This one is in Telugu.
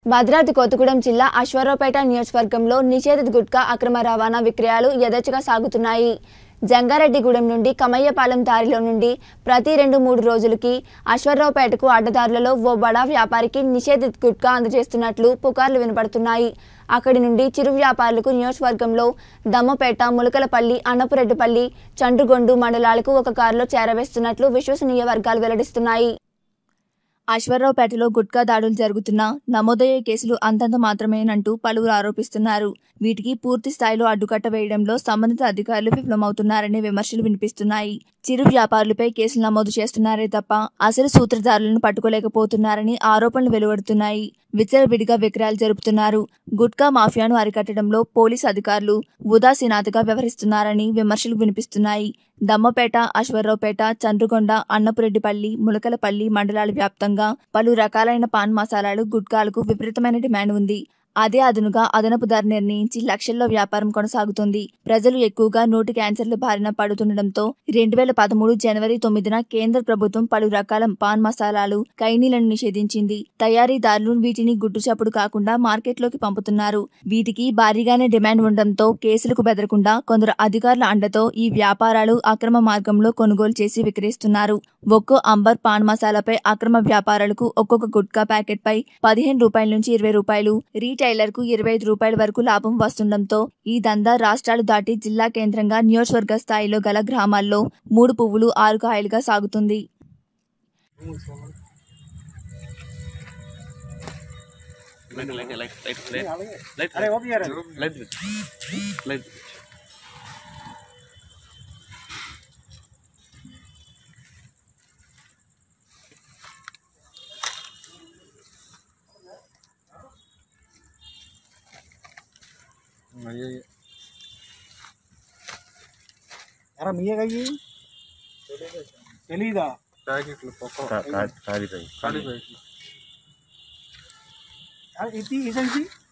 భద్రాద్రి కొత్తగూడెం జిల్లా అశ్వారావుపేట నియోజకవర్గంలో నిషేధిత గుట్కా అక్రమ రవాణా విక్రయాలు యథేచ్ఛగా సాగుతున్నాయి జంగారెడ్డిగూడెం నుండి కమయ్యపాలెం దారిలో నుండి ప్రతి రెండు మూడు రోజులకి అశ్వారావుపేటకు అడ్డదారులలో ఓ బడా వ్యాపారికి నిషేధిత గుట్కా అందజేస్తున్నట్లు పుకార్లు వినపడుతున్నాయి అక్కడి నుండి చిరు వ్యాపారులకు నియోజకవర్గంలో దమ్మపేట ములకలపల్లి అన్నపురెడ్డిపల్లి చండ్రుగొండు మండలాలకు ఒక కారులో చేరవేస్తున్నట్లు విశ్వసనీయ వర్గాలు వెల్లడిస్తున్నాయి అశ్వరావుపేటలో గుట్కా దాడులు జరుగుతున్నా నమోదయ్యే కేసులు అంతంత మాత్రమేనంటూ పలువురు ఆరోపిస్తున్నారు వీటికి పూర్తి స్థాయిలో అడ్డుకట్ట వేయడంలో సంబంధిత అధికారులు విఫలమవుతున్నారనే విమర్శలు వినిపిస్తున్నాయి చిరు వ్యాపారులపై కేసులు నమోదు చేస్తున్నారే తప్ప అసలు సూత్రధారులను పట్టుకోలేకపోతున్నారని ఆరోపణలు వెలువడుతున్నాయి విచ్చలవిడిగా విక్రయాలు జరుపుతున్నారు గుట్కా మాఫియాను అరికట్టడంలో పోలీసు అధికారులు ఉదాసీనతగా వ్యవహరిస్తున్నారని విమర్శలు వినిపిస్తున్నాయి దమ్మపేట అశ్వరావుపేట చంద్రకొండ అన్నపురెడ్డిపల్లి ములకలపల్లి మండలాల వ్యాప్తంగా పలు రకాలైన పాన్ మసాలాలు గుట్కాలకు విపరీతమైన డిమాండ్ ఉంది అదే అదునుగా అదనపు ధర నిర్ణయించి లక్షల్లో వ్యాపారం కొనసాగుతుంది ప్రజలు ఎక్కువగా నోటి క్యాన్సర్ల బారిన పడుతుండటంతో రెండు వేల పదమూడు జనవరి తొమ్మిదిన కేంద్ర ప్రభుత్వం పలు రకాల పాన్ మసాలాలు కైనీలను నిషేధించింది తయారీదారులు వీటిని గుడ్డు చప్పుడు కాకుండా మార్కెట్లోకి పంపుతున్నారు వీటికి భారీగానే డిమాండ్ ఉండడంతో కేసులకు బెదరకుండా కొందరు అధికారుల అండతో ఈ వ్యాపారాలు అక్రమ మార్గంలో కొనుగోలు చేసి విక్రయిస్తున్నారు ఒక్కో అంబర్ పాన్ మసాలాపై అక్రమ వ్యాపారాలకు ఒక్కొక్క గుట్కా ప్యాకెట్ పై పదిహేను రూపాయల నుంచి ఇరవై రూపాయలు రీటైలర్ కు ఇరవై ఐదు రూపాయల వరకు లాభం వస్తుండటంతో ఈ దందా రాష్ట్రాలు దాటి జిల్లా కేంద్రంగా నియోజకవర్గ స్థాయిలో గల గ్రామాల్లో మూడు పువ్వులు ఆరు కాయలుగా సాగుతుంది light light light light light light అరే ఓపి గారు లైట్ లైట్ ఎరా మీయే కయ్యి తెలీదా ప్యాకెట్లు పక్క ఖాళీ ఖాళీ ప్యాకెట్ ఇది ఈ సంచి